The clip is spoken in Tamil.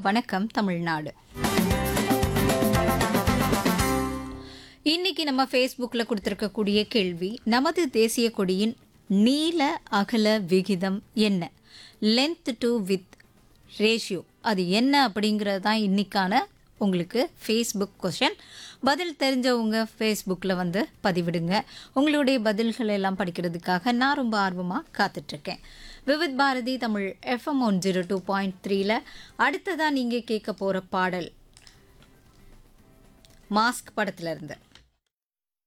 வணக்கம் தமிழ்நாடு இன்னைக்கு நம்ம ஃபேஸ்புக்கில் கொடுத்துருக்கக்கூடிய கேள்வி நமது தேசிய கொடியின் நீல அகல விகிதம் என்ன லென்த் டு வித் ரேஷியோ அது என்ன அப்படிங்கிறது தான் இன்னைக்கான உங்களுக்கு ஃபேஸ்புக் கொஷின் பதில் தெரிஞ்சவங்க ஃபேஸ்புக்கில் வந்து பதிவிடுங்க உங்களுடைய பதில்கள் எல்லாம் படிக்கிறதுக்காக நான் ரொம்ப ஆர்வமாக காத்துட்ருக்கேன் Vividh Bharati Tamil FM one zero two point த்ரீல அடுத்ததாக நீங்கள் கேட்க போகிற பாடல் மாஸ்க் படத்துல இருந்து